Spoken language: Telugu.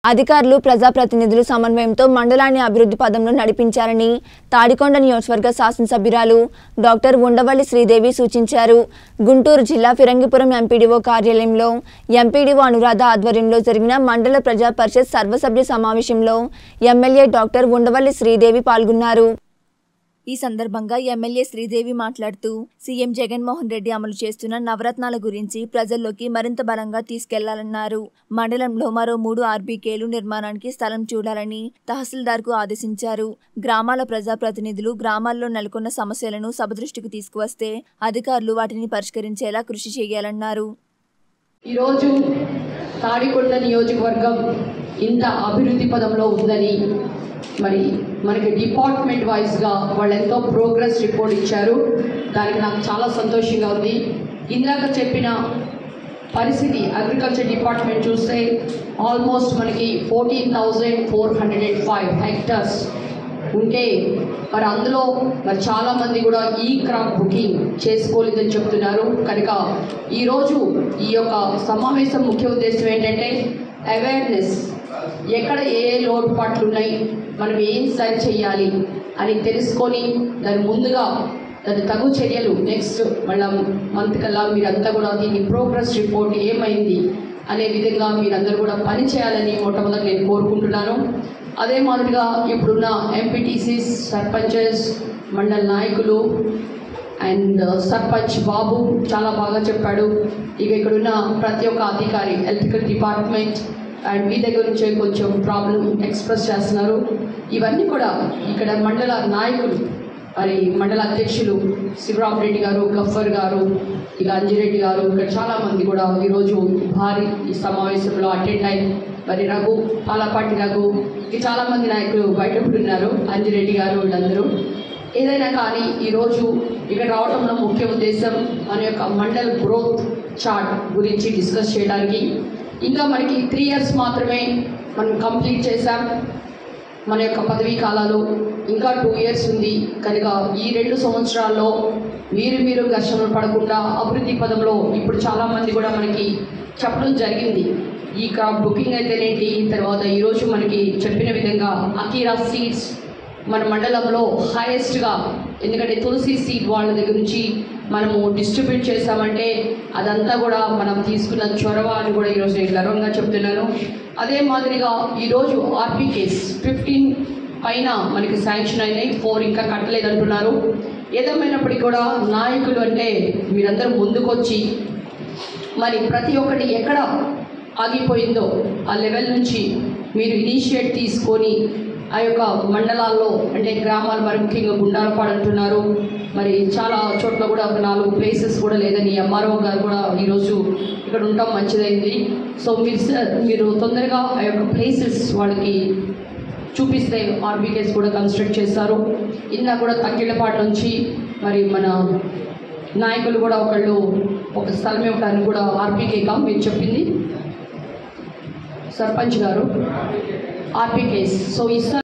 అధికారులు ప్రజాప్రతినిధులు సమన్వయంతో మండలాన్ని అభివృద్ధి పదంలో నడిపించాలని తాడికొండ నియోజకవర్గ శాసనసభ్యురాలు డాక్టర్ ఉండవల్లి శ్రీదేవి సూచించారు గుంటూరు జిల్లా ఫిరంగిపురం ఎంపీడీఓ కార్యాలయంలో ఎంపీడీఓ అనురాధ ఆధ్వర్యంలో జరిగిన మండల ప్రజా పరిషత్ సర్వసభ్య సమావేశంలో ఎమ్మెల్యే డాక్టర్ ఉండవల్లి శ్రీదేవి పాల్గొన్నారు ఈ సందర్భంగా ఎమ్మెల్యే శ్రీదేవి మాట్లాడుతూ సీఎం జగన్మోహన్ రెడ్డి అమలు చేస్తున్న నవరత్నాల గురించి ప్రజల్లోకి మరింత బలంగా తీసుకెళ్లాలన్నారు మండలంలో మరో మూడు ఆర్బీకేలు నిర్మాణానికి స్థలం చూడాలని తహసీల్దార్కు ఆదేశించారు గ్రామాల ప్రజాప్రతినిధులు గ్రామాల్లో నెలకొన్న సమస్యలను సభ దృష్టికి తీసుకువస్తే అధికారులు వాటిని పరిష్కరించేలా కృషి చేయాలన్నారు ఈరోజు తాడికొండ నియోజకవర్గం ఇంత అభివృద్ధి పదంలో ఉందని మరి మనకి డిపార్ట్మెంట్ వైజ్గా వాళ్ళు ఎంతో ప్రోగ్రెస్ రిపోర్ట్ ఇచ్చారు దానికి నాకు చాలా సంతోషంగా ఉంది ఇందాక చెప్పిన పరిస్థితి అగ్రికల్చర్ డిపార్ట్మెంట్ చూస్తే ఆల్మోస్ట్ మనకి fourteen thousand four hundred and five hectares ఉంటే మరి అందులో మరి చాలా మంది కూడా ఈ క్రాప్ బుకింగ్ చేసుకోలేదని చెప్తున్నారు కనుక ఈరోజు ఈ యొక్క సమావేశం ముఖ్య ఉద్దేశం ఏంటంటే అవేర్నెస్ ఎక్కడ ఏ ఏ లోటుపాట్లు ఉన్నాయి మనం ఏం సరి చేయాలి అని తెలుసుకొని దాని ముందుగా దాని తగు చర్యలు నెక్స్ట్ మళ్ళా మంత్ కల్లా మీరంతా కూడా దీని ప్రోగ్రెస్ రిపోర్ట్ ఏమైంది అనే విధంగా మీరందరూ కూడా పని చేయాలని మొట్టమొదటి నేను కోరుకుంటున్నాను అదే మాదిరిగా ఇప్పుడున్న ఎంపీటీసీస్ సర్పంచెస్ మండల నాయకులు అండ్ సర్పంచ్ బాబు చాలా బాగా చెప్పాడు ఇక ఇక్కడున్న ప్రతి ఒక్క అధికారి ఎలక్ట్రికల్ డిపార్ట్మెంట్ అండ్ మీ దగ్గర నుంచే కొంచెం ప్రాబ్లం ఎక్స్ప్రెస్ చేస్తున్నారు ఇవన్నీ కూడా ఇక్కడ మండల నాయకులు మరి మండల అధ్యక్షులు శివరామరెడ్డి గారు గఫర్ గారు ఇక అంజిరెడ్డి గారు ఇక్కడ చాలా మంది కూడా ఈరోజు భారీ ఈ సమావేశంలో అటెండ్ అయి మరి రఘు పాలపాటి రఘు ఇక చాలా మంది నాయకులు బయట ఉన్నారు అంజిరెడ్డి గారు వీళ్ళందరూ ఏదైనా కానీ ఈరోజు ఇక్కడ రావడంలో ముఖ్య ఉద్దేశం మన యొక్క మండల్ గ్రోత్ చార్ట్ గురించి డిస్కస్ చేయడానికి ఇంకా మనకి త్రీ ఇయర్స్ మాత్రమే మనం కంప్లీట్ చేశాం మన యొక్క పదవీ కాలాలు ఇంకా టూ ఇయర్స్ ఉంది కనుక ఈ రెండు సంవత్సరాల్లో మీరు మీరు ఘర్షణలు పడకుండా అభివృద్ధి పదంలో ఇప్పుడు చాలామంది కూడా మనకి చెప్పడం జరిగింది ఈ క్రాప్ బుకింగ్ అయితేనేంటి తర్వాత ఈరోజు మనకి చెప్పిన విధంగా అకీరా సీడ్స్ మన మండలంలో హైయెస్ట్గా ఎందుకంటే తులసి సీడ్ వాళ్ళ దగ్గర నుంచి మనము డిస్ట్రిబ్యూట్ చేసామంటే అదంతా కూడా మనం తీసుకున్న చొరవ అని కూడా ఈరోజు నేను గర్వంగా చెప్తున్నాను అదే మాదిరిగా ఈరోజు ఆర్పీకేస్ ఫిఫ్టీన్ పైన మనకి శాంక్షన్ అయినాయి ఫోర్ ఇంకా కట్టలేదు అంటున్నారు ఏదేమైనప్పటికీ కూడా నాయకులు అంటే మీరందరూ ముందుకొచ్చి మరి ప్రతి ఒక్కటి ఎక్కడ ఆగిపోయిందో ఆ లెవెల్ నుంచి మీరు ఇనిషియేట్ తీసుకొని ఆ యొక్క మండలాల్లో అంటే గ్రామాలు మరి ముఖ్యంగా గుండాలపాడు అంటున్నారు మరి చాలా చోట్ల కూడా ఒక నాలుగు ప్లేసెస్ కూడా లేదని ఎంఆర్ఓ గారు కూడా ఈరోజు ఇక్కడ ఉండటం మంచిదైంది సో మీరు సార్ మీరు తొందరగా ఆ యొక్క ప్లేసెస్ వాళ్ళకి చూపిస్తే ఆర్బీకేస్ కూడా కన్స్ట్రక్ట్ చేస్తారు ఇందా కూడా తక్కిళ్ళపాటు నుంచి మరి మన నాయకులు కూడా ఒకళ్ళు ఒక స్థలం ఇవ్వడానికి కూడా ఆర్పీకేగా మీరు చెప్పింది సర్పంచ్ గారు ఆర్పీకేస్ సో ఈ స్థలం